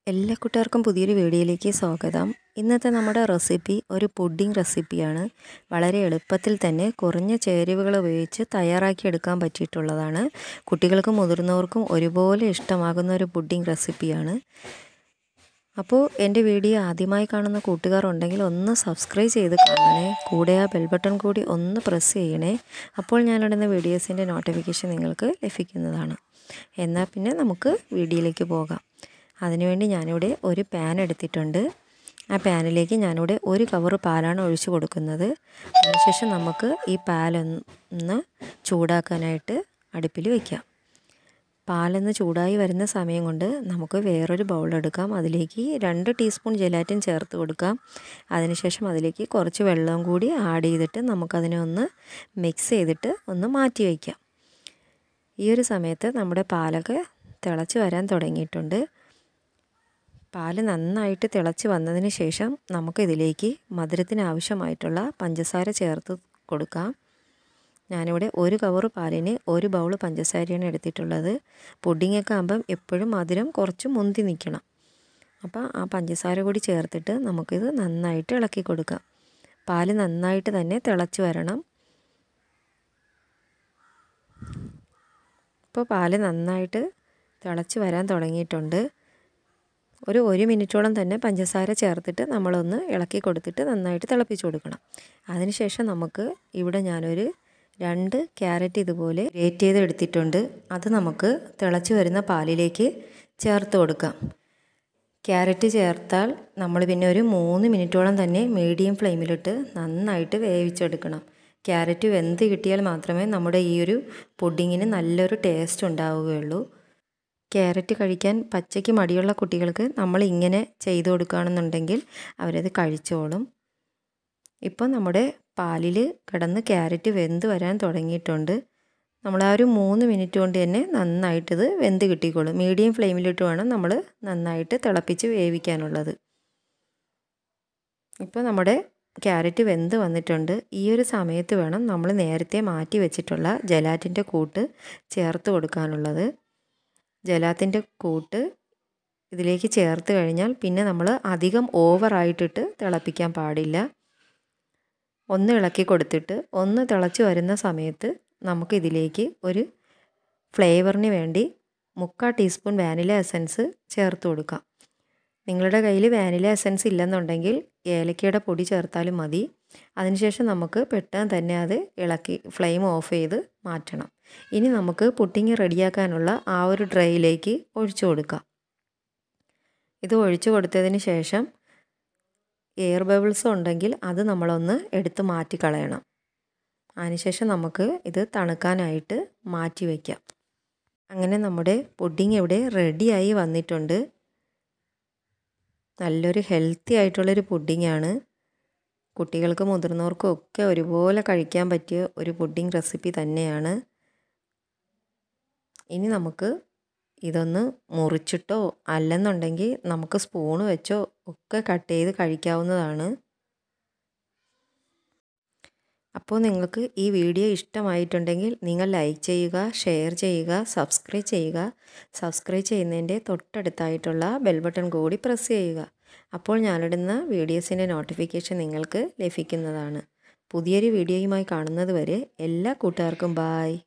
എല്ലാ കൂട്ടുകാർക്കും പുതിയൊരു വീഡിയോയിലേക്ക് സ്വാഗതം ഇന്നത്തെ നമ്മുടെ റെസിപ്പി ഒരു പുഡിംഗ് റെസിപ്പിയാണ് വളരെ എളുപ്പത്തിൽ തന്നെ കുറഞ്ഞ ചേരുവകൾ ഉപയോഗിച്ച് തയ്യാറാക്കിയെടുക്കാൻ പറ്റിയിട്ടുള്ളതാണ് കുട്ടികൾക്കും മുതിർന്നവർക്കും ഒരുപോലെ ഇഷ്ടമാകുന്ന ഒരു പുഡിംഗ് റെസിപ്പിയാണ് അപ്പോൾ എൻ്റെ വീഡിയോ ആദ്യമായി കാണുന്ന കൂട്ടുകാർ ഉണ്ടെങ്കിൽ ഒന്ന് സബ്സ്ക്രൈബ് ചെയ്ത് കാണണേ കൂടെ ആ ബെൽ ബട്ടൺ കൂടി ഒന്ന് പ്രസ് ചെയ്യണേ അപ്പോൾ ഞാനിടുന്ന വീഡിയോസിൻ്റെ നോട്ടിഫിക്കേഷൻ നിങ്ങൾക്ക് ലഭിക്കുന്നതാണ് എന്നാൽ പിന്നെ നമുക്ക് വീഡിയോയിലേക്ക് പോകാം അതിനുവേണ്ടി ഞാനിവിടെ ഒരു പാൻ എടുത്തിട്ടുണ്ട് ആ പാനിലേക്ക് ഞാനിവിടെ ഒരു കവർ പാലാണ് ഒഴിച്ചു കൊടുക്കുന്നത് അതിനുശേഷം നമുക്ക് ഈ പാലൊന്ന് ചൂടാക്കാനായിട്ട് അടുപ്പിൽ വയ്ക്കാം പാലൊന്ന് ചൂടായി വരുന്ന സമയം കൊണ്ട് നമുക്ക് വേറൊരു ബൗൾ എടുക്കാം അതിലേക്ക് രണ്ട് ടീസ്പൂൺ ജെലാറ്റിൻ ചേർത്ത് കൊടുക്കാം അതിനുശേഷം അതിലേക്ക് കുറച്ച് വെള്ളം കൂടി ആഡ് ചെയ്തിട്ട് നമുക്കതിനെ ഒന്ന് മിക്സ് ചെയ്തിട്ട് ഒന്ന് മാറ്റി വയ്ക്കാം ഈ ഒരു സമയത്ത് നമ്മുടെ പാലൊക്കെ തിളച്ച് വരാൻ തുടങ്ങിയിട്ടുണ്ട് പാല് നന്നായിട്ട് തിളച്ച് വന്നതിന് ശേഷം നമുക്കിതിലേക്ക് മധുരത്തിന് ആവശ്യമായിട്ടുള്ള പഞ്ചസാര ചേർത്ത് കൊടുക്കാം ഞാനിവിടെ ഒരു കവർ പാലിന് ഒരു ബൗൾ പഞ്ചസാരയാണ് എടുത്തിട്ടുള്ളത് പുഡിങ്ങൊക്കെ ആകുമ്പം എപ്പോഴും മധുരം കുറച്ച് മുന്തി നിൽക്കണം അപ്പോൾ ആ പഞ്ചസാര കൂടി ചേർത്തിട്ട് നമുക്കിത് നന്നായിട്ട് ഇളക്കി കൊടുക്കാം പാല് നന്നായിട്ട് തന്നെ തിളച്ച് വരണം ഇപ്പോൾ പാല് നന്നായിട്ട് തിളച്ച് വരാൻ തുടങ്ങിയിട്ടുണ്ട് ഒരു ഒരു മിനിറ്റോളം തന്നെ പഞ്ചസാര ചേർത്തിട്ട് നമ്മളൊന്ന് ഇളക്കി കൊടുത്തിട്ട് നന്നായിട്ട് തിളപ്പിച്ച് കൊടുക്കണം അതിനുശേഷം നമുക്ക് ഇവിടെ ഞാനൊരു രണ്ട് ക്യാരറ്റ് ഇതുപോലെ ഗ്രേറ്റ് ചെയ്ത് എടുത്തിട്ടുണ്ട് അത് നമുക്ക് തിളച്ച് വരുന്ന പാലിലേക്ക് ചേർത്ത് കൊടുക്കാം ക്യാരറ്റ് ചേർത്താൽ നമ്മൾ പിന്നെ ഒരു മൂന്ന് മിനിറ്റോളം തന്നെ മീഡിയം ഫ്ലെയിമിലിട്ട് നന്നായിട്ട് വേവിച്ചെടുക്കണം ക്യാരറ്റ് വെന്ത് കിട്ടിയാൽ മാത്രമേ നമ്മുടെ ഈ ഒരു പുഡിങ്ങിന് നല്ലൊരു ടേസ്റ്റ് ഉണ്ടാവുകയുള്ളൂ ക്യാരറ്റ് കഴിക്കാൻ പച്ചയ്ക്ക് മടിയുള്ള കുട്ടികൾക്ക് നമ്മൾ ഇങ്ങനെ ചെയ്തു കൊടുക്കുകയാണെന്നുണ്ടെങ്കിൽ അവരത് കഴിച്ചോളും ഇപ്പോൾ നമ്മുടെ പാലിൽ കിടന്ന് ക്യാരറ്റ് വെന്ത് വരാൻ തുടങ്ങിയിട്ടുണ്ട് നമ്മൾ ആ ഒരു മൂന്ന് മിനിറ്റ് കൊണ്ട് തന്നെ നന്നായിട്ടിത് വെന്ത് കിട്ടിക്കോളും മീഡിയം ഫ്ലെയിമിലിട്ട് വേണം നമ്മൾ നന്നായിട്ട് തിളപ്പിച്ച് വേവിക്കാനുള്ളത് ഇപ്പോൾ നമ്മുടെ ക്യാരറ്റ് വെന്ത് വന്നിട്ടുണ്ട് ഈ ഒരു സമയത്ത് വേണം നമ്മൾ നേരത്തെ മാറ്റി വെച്ചിട്ടുള്ള ജലാറ്റിൻ്റെ കൂട്ട് ചേർത്ത് കൊടുക്കാനുള്ളത് ജലാത്തിൻ്റെ കൂട്ട് ഇതിലേക്ക് ചേർത്ത് കഴിഞ്ഞാൽ പിന്നെ നമ്മൾ അധികം ഓവറായിട്ടിട്ട് തിളപ്പിക്കാൻ പാടില്ല ഒന്ന് ഇളക്കി കൊടുത്തിട്ട് ഒന്ന് തിളച്ച് വരുന്ന സമയത്ത് നമുക്കിതിലേക്ക് ഒരു ഫ്ലേവറിന് വേണ്ടി മുക്കാൽ ടീസ്പൂൺ വാനില എസൻസ് ചേർത്ത് കൊടുക്കാം നിങ്ങളുടെ കയ്യിൽ വാനില എസൻസ് ഇല്ലെന്നുണ്ടെങ്കിൽ ഏലക്കയുടെ പൊടി ചേർത്താലും മതി അതിനുശേഷം നമുക്ക് പെട്ടെന്ന് തന്നെ അത് ഇളക്കി ഫ്ലെയിം ഓഫ് ചെയ്ത് മാറ്റണം ഇനി നമുക്ക് പുട്ടിങ് റെഡിയാക്കാനുള്ള ആ ഒരു ഡ്രൈയിലേക്ക് ഒഴിച്ചു കൊടുക്കാം ഇത് ഒഴിച്ചു കൊടുത്തതിന് ശേഷം എയർ ബബിൾസ് ഉണ്ടെങ്കിൽ അത് നമ്മളൊന്ന് എടുത്ത് മാറ്റി കളയണം അതിനുശേഷം നമുക്ക് ഇത് തണുക്കാനായിട്ട് മാറ്റി വയ്ക്കാം അങ്ങനെ നമ്മുടെ പുഡിങ് ഇവിടെ റെഡിയായി വന്നിട്ടുണ്ട് നല്ലൊരു ഹെൽത്തി ആയിട്ടുള്ളൊരു പുഡിങ്ങാണ് കുട്ടികൾക്കും മുതിർന്നവർക്കും ഒക്കെ ഒരുപോലെ കഴിക്കാൻ പറ്റിയ ഒരു പുഡിംഗ് റെസിപ്പി തന്നെയാണ് ഇനി നമുക്ക് ഇതൊന്ന് മുറിച്ചിട്ടോ അല്ലെന്നുണ്ടെങ്കിൽ നമുക്ക് സ്പൂണ് വെച്ചോ ഒക്കെ കട്ട് ചെയ്ത് കഴിക്കാവുന്നതാണ് അപ്പോൾ നിങ്ങൾക്ക് ഈ വീഡിയോ ഇഷ്ടമായിട്ടുണ്ടെങ്കിൽ നിങ്ങൾ ലൈക്ക് ചെയ്യുക ഷെയർ ചെയ്യുക സബ്സ്ക്രൈബ് ചെയ്യുക സബ്സ്ക്രൈബ് ചെയ്യുന്നതിൻ്റെ തൊട്ടടുത്തായിട്ടുള്ള ബെൽ ബട്ടൺ കൂടി പ്രസ് ചെയ്യുക അപ്പോൾ ഞാനിടുന്ന വീഡിയോസിൻ്റെ നോട്ടിഫിക്കേഷൻ നിങ്ങൾക്ക് ലഭിക്കുന്നതാണ് പുതിയൊരു വീഡിയോയുമായി കാണുന്നത് വരെ എല്ലാ കൂട്ടുകാർക്കും ബായ്